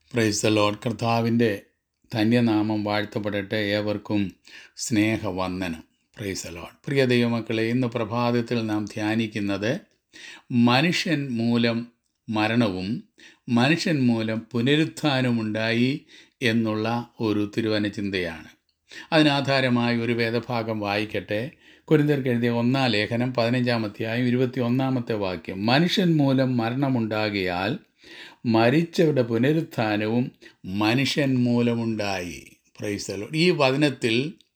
praise the load കർത്താവിൻ്റെ ധന്യനാമം വാഴ്ത്തപ്പെടട്ടെ ഏവർക്കും സ്നേഹവന്ദനം പ്രൈസ് ദ ലോഡ് പ്രിയ ദൈവമക്കളെ ഇന്ന് പ്രഭാതത്തിൽ നാം ധ്യാനിക്കുന്നത് മനുഷ്യൻ മൂലം മരണവും മനുഷ്യൻ മൂലം പുനരുത്ഥാനമുണ്ടായി എന്നുള്ള ഒരു തിരുവന ചിന്തയാണ് അതിനാധാരമായി ഒരു വേദഭാഗം വായിക്കട്ടെ കുരിന്തർക്ക് എഴുതിയ ഒന്നാം ലേഖനം പതിനഞ്ചാമത്തെയായും ഇരുപത്തി ഒന്നാമത്തെ വാക്യം മനുഷ്യൻ മൂലം മരണമുണ്ടാകിയാൽ മരിച്ചവരുടെ പുനരുത്ഥാനവും മനുഷ്യൻ മൂലമുണ്ടായി പ്രൈസലോ ഈ വചനത്തിൽ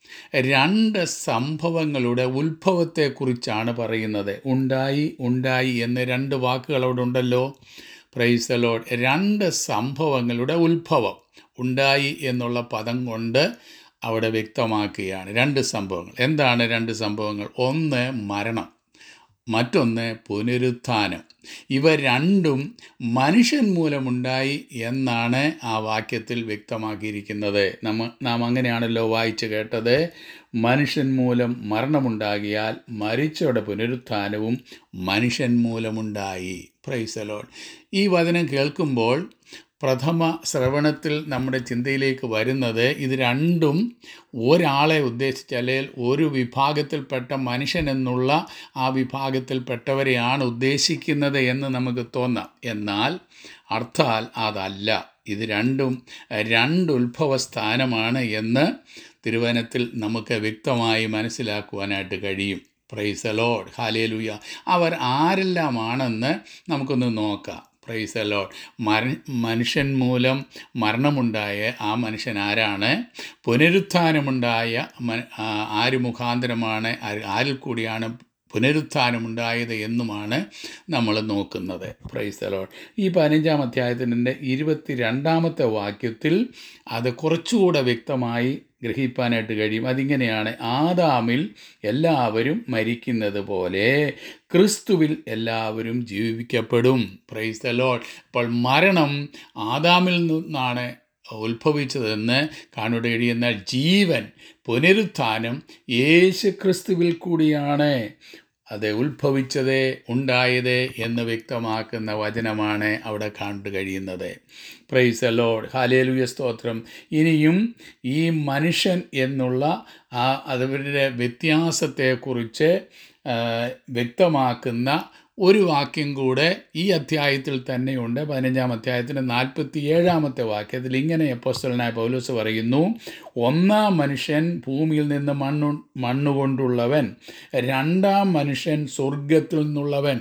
രണ്ട് സംഭവങ്ങളുടെ ഉത്ഭവത്തെക്കുറിച്ചാണ് പറയുന്നത് ഉണ്ടായി ഉണ്ടായി എന്ന് രണ്ട് വാക്കുകൾ അവിടെ ഉണ്ടല്ലോ പ്രൈസലോ രണ്ട് സംഭവങ്ങളുടെ ഉത്ഭവം ഉണ്ടായി എന്നുള്ള പദം കൊണ്ട് അവിടെ വ്യക്തമാക്കുകയാണ് രണ്ട് സംഭവങ്ങൾ എന്താണ് രണ്ട് സംഭവങ്ങൾ ഒന്ന് മരണം മറ്റൊന്ന് പുനരുത്ഥാനം ഇവ രണ്ടും മനുഷ്യൻ മൂലമുണ്ടായി എന്നാണ് ആ വാക്യത്തിൽ വ്യക്തമാക്കിയിരിക്കുന്നത് നമ്മ നാം അങ്ങനെയാണല്ലോ വായിച്ചു കേട്ടത് മനുഷ്യൻ മൂലം മരണമുണ്ടാകിയാൽ മരിച്ചവരുടെ പുനരുത്ഥാനവും മനുഷ്യൻ മൂലമുണ്ടായി പ്രൈസലോൺ ഈ വചനം കേൾക്കുമ്പോൾ പ്രഥമ ശ്രവണത്തിൽ നമ്മുടെ ചിന്തയിലേക്ക് വരുന്നത് ഇത് രണ്ടും ഒരാളെ ഉദ്ദേശിച്ച് അല്ലെങ്കിൽ ഒരു വിഭാഗത്തിൽപ്പെട്ട മനുഷ്യൻ എന്നുള്ള ആ വിഭാഗത്തിൽപ്പെട്ടവരെയാണ് ഉദ്ദേശിക്കുന്നത് എന്ന് നമുക്ക് തോന്നാം എന്നാൽ അർത്ഥാൽ അതല്ല ഇത് രണ്ടും രണ്ട് ഉത്ഭവ സ്ഥാനമാണ് എന്ന് തിരുവനത്തിൽ നമുക്ക് വ്യക്തമായി മനസ്സിലാക്കുവാനായിട്ട് കഴിയും പ്രൈസ് ലോഡ് ഹാലേലുയ അവർ ആരെല്ലാമാണെന്ന് നമുക്കൊന്ന് നോക്കാം പ്രൈസ് അലോഡ് മര മനുഷ്യൻ മൂലം മരണമുണ്ടായ ആ മനുഷ്യൻ ആരാണ് പുനരുത്ഥാനമുണ്ടായ മ- ആ, ആര് മുഖാന്തരമാണ് ആര്- ആരിൽ കൂടിയാണ് പുനരുത്ഥാനമുണ്ടായത് എന്നുമാണ് നമ്മൾ നോക്കുന്നത് പ്രൈസ് അലോഡ് ഈ പതിനഞ്ചാം അധ്യായത്തിൻ്റെ ഇരുപത്തി രണ്ടാമത്തെ വാക്യത്തിൽ അത് കുറച്ചുകൂടെ വ്യക്തമായി ഗ്രഹിപ്പാനായിട്ട് കഴിയും അതിങ്ങനെയാണ് ആദാമിൽ എല്ലാവരും മരിക്കുന്നത് പോലെ ക്രിസ്തുവിൽ എല്ലാവരും ജീവിക്കപ്പെടും പ്രൈസ് ദ ലോഡ് അപ്പോൾ മരണം ആദാമിൽ നിന്നാണ് ഉത്ഭവിച്ചതെന്ന് കാണുവാൻ കഴിയുന്ന ജീവൻ പുനരുത്ഥാനം യേശു ക്രിസ്തുവിൽ കൂടിയാണ് അത് ഉത്ഭവിച്ചത് ഉണ്ടായത് എന്ന് വ്യക്തമാക്കുന്ന വചനമാണ് അവിടെ കാണു കഴിയുന്നത് പ്രൈസ് ലോഡ് ഹാലേലുയ സ്തോത്രം ഇനിയും ഈ മനുഷ്യൻ എന്നുള്ള ആ അവരുടെ വ്യത്യാസത്തെക്കുറിച്ച് ആ, വ്യക്തമാക്കുന്ന ഒരു വാക്യം കൂടെ ഈ അധ്യായത്തിൽ തന്നെയുണ്ട് പതിനഞ്ചാം അധ്യായത്തിൻ്റെ നാൽപ്പത്തി ഏഴാമത്തെ വാക്യത്തിൽ ഇങ്ങനെ അപ്പോസ്തലനായ പൗലോസ് പറയുന്നു ഒന്നാം മനുഷ്യൻ ഭൂമിയിൽ നിന്ന് മണ്ണു മണ്ണുകൊണ്ടുള്ളവൻ രണ്ടാം മനുഷ്യൻ സ്വർഗത്തിൽ നിന്നുള്ളവൻ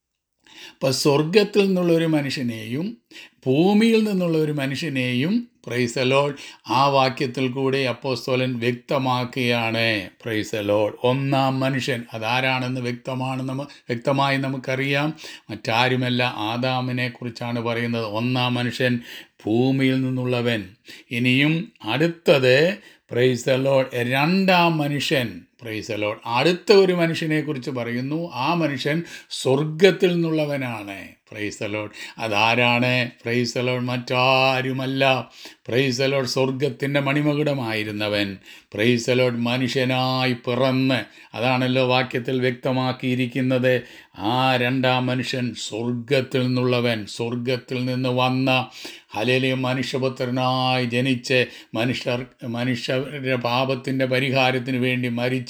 അപ്പം സ്വർഗത്തിൽ നിന്നുള്ള ഒരു മനുഷ്യനെയും ഭൂമിയിൽ നിന്നുള്ള ഒരു മനുഷ്യനെയും പ്രൈസലോൾ ആ വാക്യത്തിൽ കൂടെ അപ്പോസ്തോലൻ വ്യക്തമാക്കുകയാണ് പ്രൈസലോൾ ഒന്നാം മനുഷ്യൻ അതാരാണെന്ന് വ്യക്തമാണ് നമ്മ വ്യക്തമായി നമുക്കറിയാം മറ്റാരുമല്ല ആദാമിനെ കുറിച്ചാണ് പറയുന്നത് ഒന്നാം മനുഷ്യൻ ഭൂമിയിൽ നിന്നുള്ളവൻ ഇനിയും അടുത്തത് പ്രൈസലോൾ രണ്ടാം മനുഷ്യൻ പ്രൈസലോൾ അടുത്ത ഒരു മനുഷ്യനെ കുറിച്ച് പറയുന്നു ആ മനുഷ്യൻ സ്വർഗത്തിൽ നിന്നുള്ളവനാണ് പ്രൈസലോഡ് അതാരാണ് പ്രൈസലോഡ് മറ്റാരുമല്ല പ്രൈസലോഡ് സ്വർഗത്തിൻ്റെ മണിമകുടമായിരുന്നവൻ പ്രൈസലോഡ് മനുഷ്യനായി പിറന്ന് അതാണല്ലോ വാക്യത്തിൽ വ്യക്തമാക്കിയിരിക്കുന്നത് ആ രണ്ടാം മനുഷ്യൻ സ്വർഗത്തിൽ നിന്നുള്ളവൻ സ്വർഗത്തിൽ നിന്ന് വന്ന ഹലേലിയ മനുഷ്യപുത്രനായി ജനിച്ച് മനുഷ്യർ മനുഷ്യരുടെ പാപത്തിൻ്റെ പരിഹാരത്തിന് വേണ്ടി മരിച്ച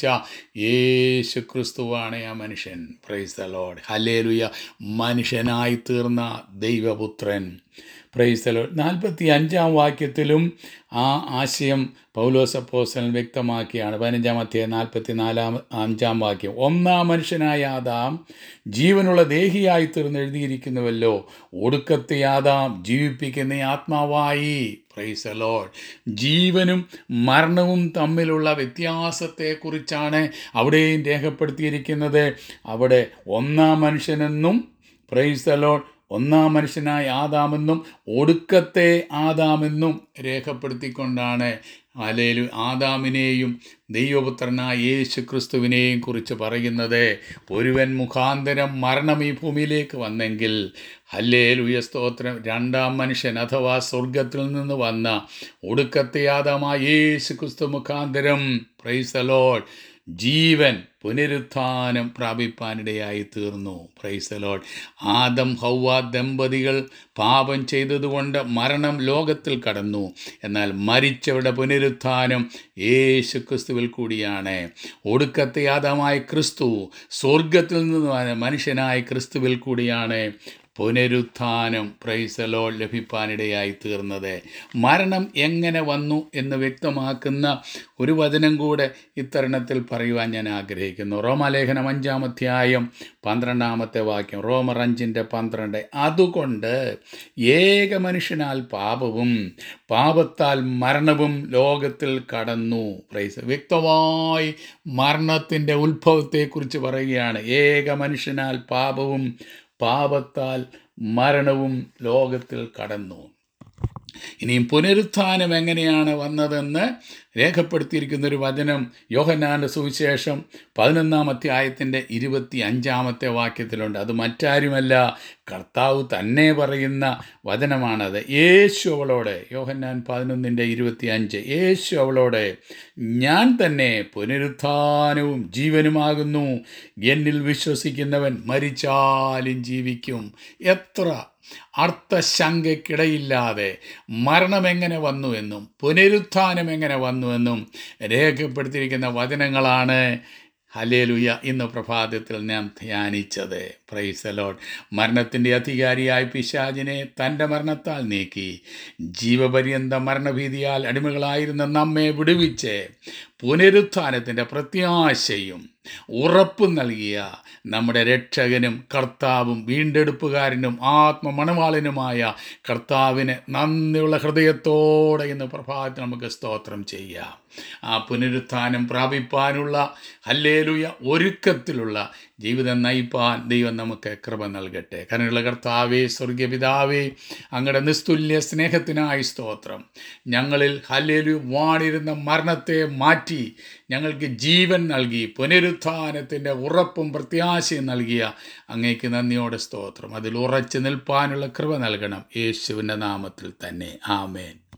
യേശു ക്രിസ്തുവാണ് ആ മനുഷ്യൻ പ്രൈസ് ദ ലോഡ് ഹലേലുയ മനുഷ്യനായി തീർന്ന ദൈവപുത്രൻ പ്രൈസ് ദ ലോഡ് നാൽപ്പത്തി അഞ്ചാം വാക്യത്തിലും ആ ആശയം പൗലോസ് അപ്പോസ്തലൻ വ്യക്തമാക്കിയാണ് പതിനഞ്ചാം അധ്യായം നാൽപ്പത്തി നാലാം അഞ്ചാം വാക്യം ഒന്നാം മനുഷ്യനായ ആദാം ജീവനുള്ള ദേഹിയായി തീർന്ന് എഴുതിയിരിക്കുന്നുവല്ലോ ഒടുക്കത്തെ ആദാം ജീവിപ്പിക്കുന്ന ആത്മാവായി പ്രൈസ് ലോഡ് ജീവനും മരണവും തമ്മിലുള്ള വ്യത്യാസത്തെക്കുറിച്ചാണ് അവിടെയും രേഖപ്പെടുത്തിയിരിക്കുന്നത് അവിടെ ഒന്നാം മനുഷ്യനെന്നും പ്രൈസ് ലോഡ് ഒന്നാം മനുഷ്യനായ ആദാമെന്നും ഒടുക്കത്തെ ആദാമെന്നും രേഖപ്പെടുത്തിക്കൊണ്ടാണ് അലേലു ആദാമിനെയും ദൈവപുത്രനായ യേശു ക്രിസ്തുവിനെയും കുറിച്ച് പറയുന്നത് ഒരുവൻ മുഖാന്തരം മരണം ഈ ഭൂമിയിലേക്ക് വന്നെങ്കിൽ ഹല്ലേലുയ സ്തോത്രം രണ്ടാം മനുഷ്യൻ അഥവാ സ്വർഗത്തിൽ നിന്ന് വന്ന ഒടുക്കത്തെ ആദാമായ യേശു ക്രിസ്തു മുഖാന്തരം പ്രൈസലോൾ ജീവൻ പുനരുത്ഥാനം പ്രാപിപ്പാനിടയായി തീർന്നു പ്രൈസലോഡ് ആദം ഹൗവ ദമ്പതികൾ പാപം ചെയ്തതുകൊണ്ട് മരണം ലോകത്തിൽ കടന്നു എന്നാൽ മരിച്ചവരുടെ പുനരുത്ഥാനം യേശു ക്രിസ്തുവിൽ കൂടിയാണ് ഒടുക്കത്തെ ആദമായ ക്രിസ്തു സ്വർഗത്തിൽ നിന്ന് മനുഷ്യനായ ക്രിസ്തുവിൽ കൂടിയാണ് പുനരുത്ഥാനം പ്രൈസലോ ലഭിപ്പാനിടയായി തീർന്നത് മരണം എങ്ങനെ വന്നു എന്ന് വ്യക്തമാക്കുന്ന ഒരു വചനം കൂടെ ഇത്തരുണത്തിൽ പറയുവാൻ ഞാൻ ആഗ്രഹിക്കുന്നു റോമാലേഖനം അഞ്ചാമധ്യായം പന്ത്രണ്ടാമത്തെ വാക്യം റോമർ അഞ്ചിൻ്റെ പന്ത്രണ്ട് അതുകൊണ്ട് ഏക മനുഷ്യനാൽ പാപവും പാപത്താൽ മരണവും ലോകത്തിൽ കടന്നു പ്രൈസ് വ്യക്തമായി മരണത്തിൻ്റെ ഉത്ഭവത്തെക്കുറിച്ച് പറയുകയാണ് ഏക മനുഷ്യനാൽ പാപവും പാപത്താൽ മരണവും ലോകത്തിൽ കടന്നു ഇനിയും പുനരുത്ഥാനം എങ്ങനെയാണ് വന്നതെന്ന് രേഖപ്പെടുത്തിയിരിക്കുന്ന ഒരു വചനം യോഹന്നാൻ്റെ സുവിശേഷം പതിനൊന്നാം അധ്യായത്തിൻ്റെ ഇരുപത്തി അഞ്ചാമത്തെ വാക്യത്തിലുണ്ട് അത് മറ്റാരുമല്ല കർത്താവ് തന്നെ പറയുന്ന വചനമാണത് യേശു അവളോട് യോഹന്നാൻ പതിനൊന്നിൻ്റെ ഇരുപത്തി അഞ്ച് യേശു അവളോട് ഞാൻ തന്നെ പുനരുത്ഥാനവും ജീവനുമാകുന്നു എന്നിൽ വിശ്വസിക്കുന്നവൻ മരിച്ചാലും ജീവിക്കും എത്ര അർത്ഥശങ്കയ്ക്കിടയില്ലാതെ മരണം എങ്ങനെ വന്നു എന്നും പുനരുത്ഥാനം എങ്ങനെ വന്നു എന്നും രേഖപ്പെടുത്തിയിരിക്കുന്ന വചനങ്ങളാണ് ഹലേലുയ ഇന്ന് പ്രഭാതത്തിൽ നാം ധ്യാനിച്ചത് പ്രൈസലോഡ് മരണത്തിൻ്റെ അധികാരിയായ പിശാചിനെ തൻ്റെ മരണത്താൽ നീക്കി ജീവപര്യന്ത മരണഭീതിയാൽ അടിമകളായിരുന്ന നമ്മെ വിടുവിച്ച് പുനരുത്ഥാനത്തിൻ്റെ പ്രത്യാശയും ഉറപ്പും നൽകിയ നമ്മുടെ രക്ഷകനും കർത്താവും വീണ്ടെടുപ്പുകാരനും ആത്മമണവാളനുമായ കർത്താവിന് നന്ദിയുള്ള ഹൃദയത്തോടെ ഇന്ന് പ്രഭാതത്തിൽ നമുക്ക് സ്തോത്രം ചെയ്യാം ആ പുനരുത്ഥാനം പ്രാപിപ്പാനുള്ള ഹല്ലേലുയ ഒരുക്കത്തിലുള്ള ജീവിതം നയിപ്പാൻ ദൈവം നമുക്ക് കൃപ നൽകട്ടെ കരുണയുള്ള കർത്താവേ സ്വർഗീയ പിതാവേ അങ്ങയുടെ നിസ്തുല്യ സ്നേഹത്തിനായി സ്തോത്രം ഞങ്ങളിൽ ഹല്ലേലു വാണിരുന്ന മരണത്തെ മാറ്റി ഞങ്ങൾക്ക് ജീവൻ നൽകി പുനരുത്ഥാനത്തിൻ്റെ ഉറപ്പും പ്രത്യാശയും നൽകിയ അങ്ങേക്ക് നന്ദിയോടെ സ്തോത്രം അതിൽ ഉറച്ചു നിൽപ്പാനുള്ള കൃപ നൽകണം യേശുവിൻ്റെ നാമത്തിൽ തന്നെ ആമേൻ